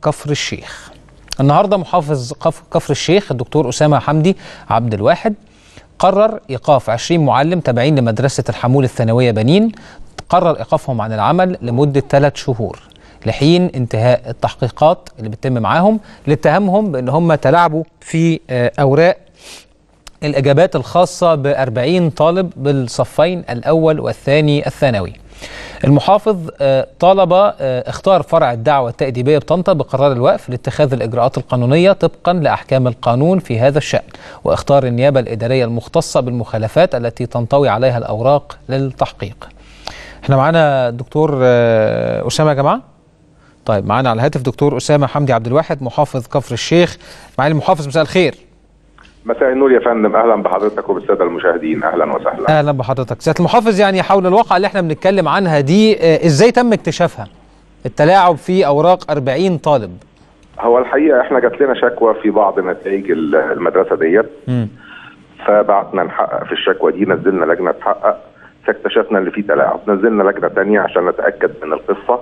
كفر الشيخ النهارده محافظ قف- كفر الشيخ الدكتور أسامة حمدي عبد الواحد قرر إيقاف 20 معلم تابعين لمدرسة الحمول الثانوية بنين قرر إيقافهم عن العمل لمدة ثلاث شهور لحين انتهاء التحقيقات اللي بتتم معاهم لاتهامهم بأن هم تلاعبوا في آه، أوراق الإجابات الخاصة ب 40 طالب بالصفين الأول والثاني الثانوي المحافظ آه، طالب آه، اختار فرع الدعوة التأديبية بطنطا بقرار الوقف لاتخاذ الإجراءات القانونية طبقا لأحكام القانون في هذا الشأن واختار النيابة الإدارية المختصة بالمخالفات التي تنطوي عليها الأوراق للتحقيق احنا معانا الدكتور آه، أسامة يا جماعة طيب معانا على الهاتف دكتور أسامة حمدي عبد الواحد محافظ كفر الشيخ معالي المحافظ مساء الخير مساء النور يا فندم اهلا بحضرتك وبالساده المشاهدين اهلا وسهلا اهلا بحضرتك سياده المحافظ يعني حول الواقعه اللي احنا بنتكلم عنها دي آه، ازاي تم اكتشافها التلاعب في اوراق 40 طالب هو الحقيقه احنا جات لنا شكوى في بعض نتائج ال- المدرسه ديت مم. فبعتنا نحقق في الشكوى دي نزلنا لجنه تحقق فاكتشفنا ان في تلاعب نزلنا لجنه تانية عشان نتاكد من القصه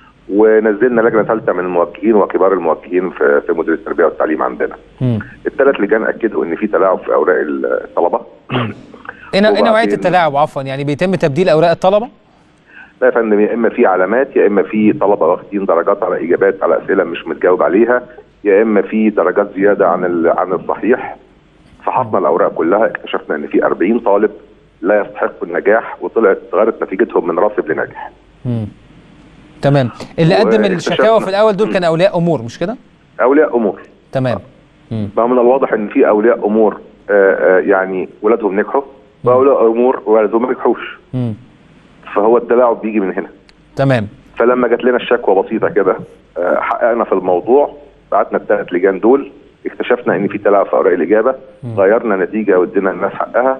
ونزلنا لجنه ثالثه من الموجهين وكبار الموجهين في في مديريه التربيه والتعليم عندنا مم. الثلاث لجان اكدوا ان في تلاعب في اوراق الطلبه ايه نوع- إيه نوعيه وبعدين- التلاعب عفوا يعني بيتم تبديل اوراق الطلبه لا يا فندم يا اما في علامات يا اما في طلبه واخدين درجات على اجابات على اسئله مش متجاوب عليها يا اما في درجات زياده عن ال- عن الصحيح فحصنا الاوراق كلها اكتشفنا ان في 40 طالب لا يستحقوا النجاح وطلعت اتغيرت نتيجتهم من راسب لناجح مم. تمام اللي قدم واكتشفنا- الشكاوى في الاول دول كان اولياء امور مش كده اولياء امور تمام مم. بقى من الواضح ان في اولياء امور آه، آه، يعني ولادهم نجحوا واولياء امور ولادهم ما نجحوش مم. فهو التلاعب بيجي من هنا تمام فلما جات لنا الشكوى بسيطه كده آه، حققنا في الموضوع بعتنا الثلاث لجان دول اكتشفنا ان في تلاعب في اوراق الاجابه غيرنا نتيجه وادينا الناس حقها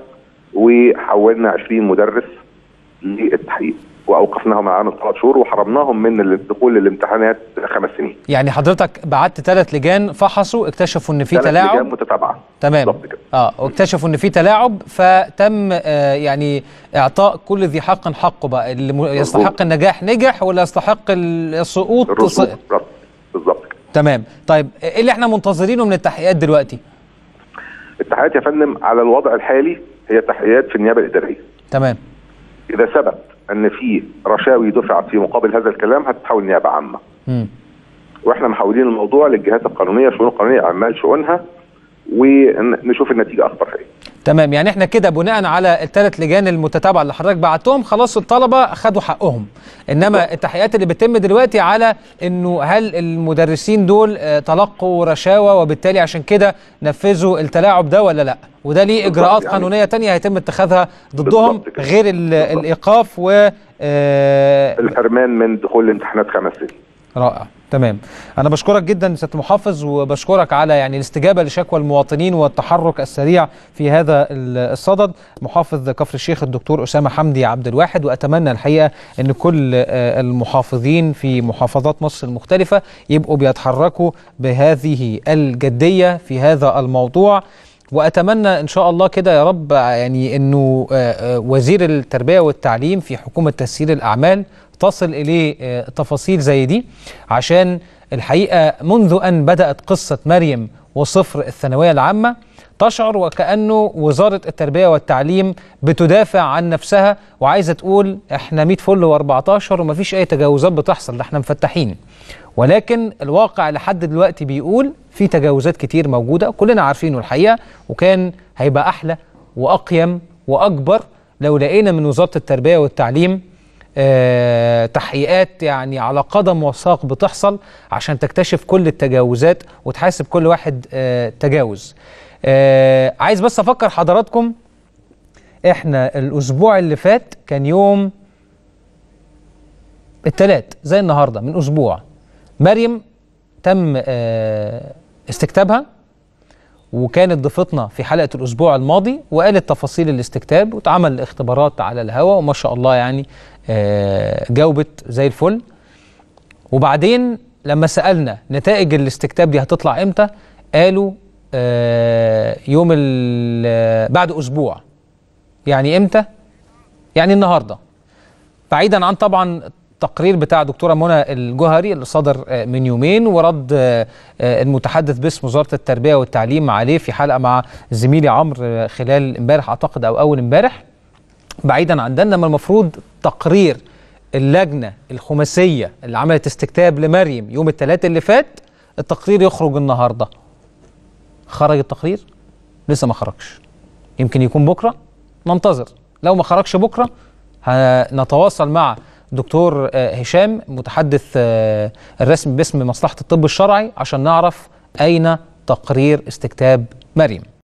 وحولنا 20 مدرس للتحقيق واوقفناهم عن ثلاث شهور وحرمناهم من الدخول للامتحانات خمس سنين يعني حضرتك بعت ثلاث لجان فحصوا اكتشفوا ان في ثلاث لجان تلاعب متتابعه تمام بالظبط كده اه واكتشفوا ان في تلاعب فتم آه يعني اعطاء كل ذي حق حقه بقى اللي م- يستحق النجاح نجح واللي يستحق السقوط الرسوب سقط بالظبط- بالظبط كده تمام طيب ايه اللي احنا منتظرينه من التحقيقات دلوقتي التحقيقات يا فندم على الوضع الحالي هي تحقيقات في النيابه الاداريه تمام اذا ثبت ان في رشاوي دفعت في مقابل هذا الكلام هتتحول نيابه عامه مم. واحنا محولين الموضوع للجهات القانونيه الشؤون القانونيه اعمال شؤونها ونشوف النتيجه اخبارها ايه تمام يعني احنا كده بناء على الثلاث لجان المتتابعه اللي حضرتك بعتهم خلاص الطلبه خدوا حقهم انما التحقيقات اللي بتتم دلوقتي على انه هل المدرسين دول آه، تلقوا رشاوى وبالتالي عشان كده نفذوا التلاعب ده ولا لا وده ليه بالظبط اجراءات يعني. قانونيه تانية هيتم اتخاذها ضدهم بالظبط كده. غير ال- بالظبط. الايقاف و آه، الحرمان من دخول الامتحانات خمس سنين رائع تمام انا بشكرك جدا سياده المحافظ وبشكرك على يعني الاستجابه لشكوى المواطنين والتحرك السريع في هذا ال- الصدد محافظ كفر الشيخ الدكتور اسامه حمدي عبد الواحد واتمنى الحقيقه ان كل آه، المحافظين في محافظات مصر المختلفه يبقوا بيتحركوا بهذه الجديه في هذا الموضوع واتمنى ان شاء الله كده يا رب يعني انه آه، آه، وزير التربيه والتعليم في حكومه تسيير الاعمال تصل اليه آه، تفاصيل زي دي عشان الحقيقه منذ ان بدات قصه مريم وصفر الثانويه العامه تشعر وكانه وزاره التربيه والتعليم بتدافع عن نفسها وعايزه تقول احنا 100 فل و14 ومفيش اي تجاوزات بتحصل ده احنا مفتحين ولكن الواقع لحد دلوقتي بيقول في تجاوزات كتير موجوده كلنا عارفينه الحقيقه وكان هيبقى احلى واقيم واكبر لو لقينا من وزاره التربيه والتعليم آه، تحقيقات يعني على قدم وساق بتحصل عشان تكتشف كل التجاوزات وتحاسب كل واحد آه، تجاوز آه، عايز بس افكر حضراتكم احنا الاسبوع اللي فات كان يوم التلات زي النهارده من اسبوع مريم تم آه، استكتابها وكانت ضيفتنا في حلقه الاسبوع الماضي وقالت تفاصيل الاستكتاب واتعمل اختبارات على الهواء وما شاء الله يعني آه، جاوبت زي الفل وبعدين لما سالنا نتائج الاستكتاب دي هتطلع امتى قالوا آه، يوم ال- بعد اسبوع يعني امتى يعني النهارده بعيدا عن طبعا التقرير بتاع دكتوره منى الجوهري اللي صدر آه، من يومين ورد آه، آه، المتحدث باسم وزاره التربيه والتعليم عليه في حلقه مع زميلي عمرو آه، خلال امبارح اعتقد او اول امبارح بعيدا عن ده انما المفروض تقرير اللجنه الخماسيه اللي عملت استكتاب لمريم يوم الثلاثاء اللي فات التقرير يخرج النهارده خرج التقرير لسه ما خرجش يمكن يكون بكره ننتظر لو ما خرجش بكره هنتواصل مع دكتور آه، هشام متحدث آه، الرسمي باسم مصلحه الطب الشرعي عشان نعرف اين تقرير استكتاب مريم